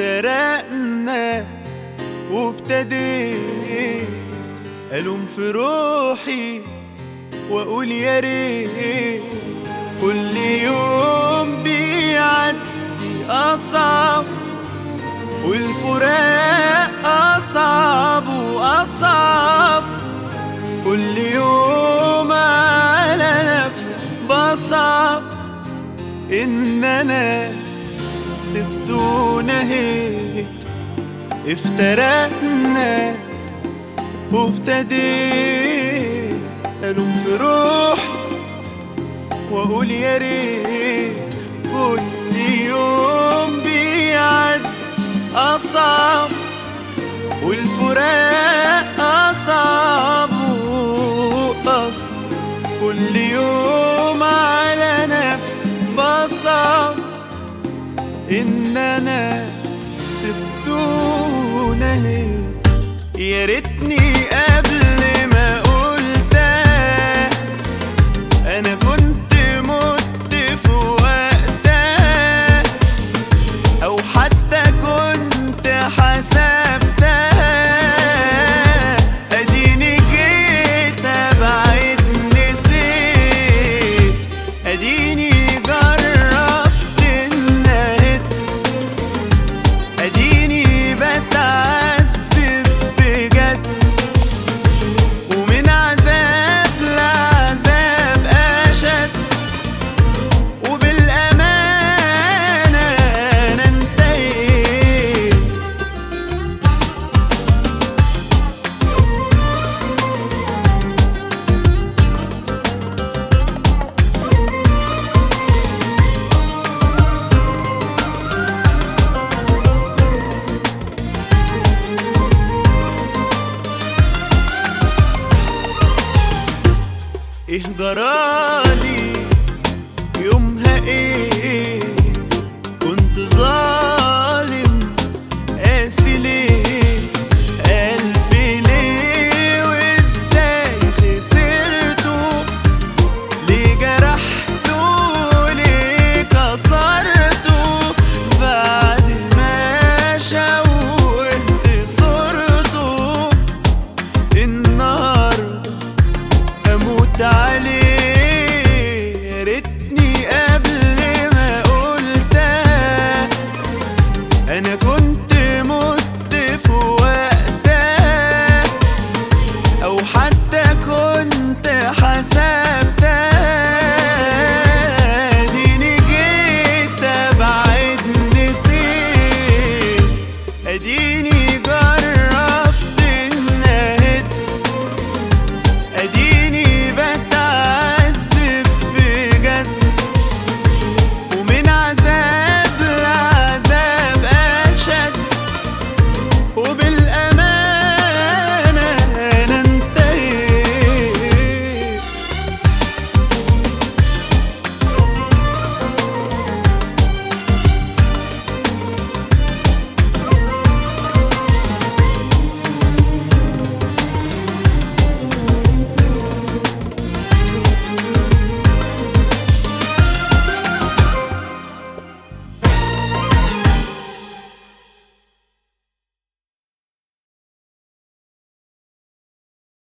افترقنا وابتديت ألوم في روحي وأقول يا ريت كل يوم بيعدي أصعب والفراق أصعب وأصعب كل يوم على نفسي بصعب إن أنا سبت ونهيت افترقنا وابتديت ألوم في روحي وأقول يا ريت كل يوم بيعدي أصعب والفراق أصعب وأصعب كل يوم على نفسي بصعب إن أنا سبتونا هيك يا ريتني قبل ما قلتها أنا كنت مت في وقتها أو حتى كنت حسبتها أديني جيت أبعد نسيت أديني جربت النهد أديني بتعذب بجد ومن عذاب لعذاب أشد وبالأمانة أنا انتهيت ايه جرالي يومها ايه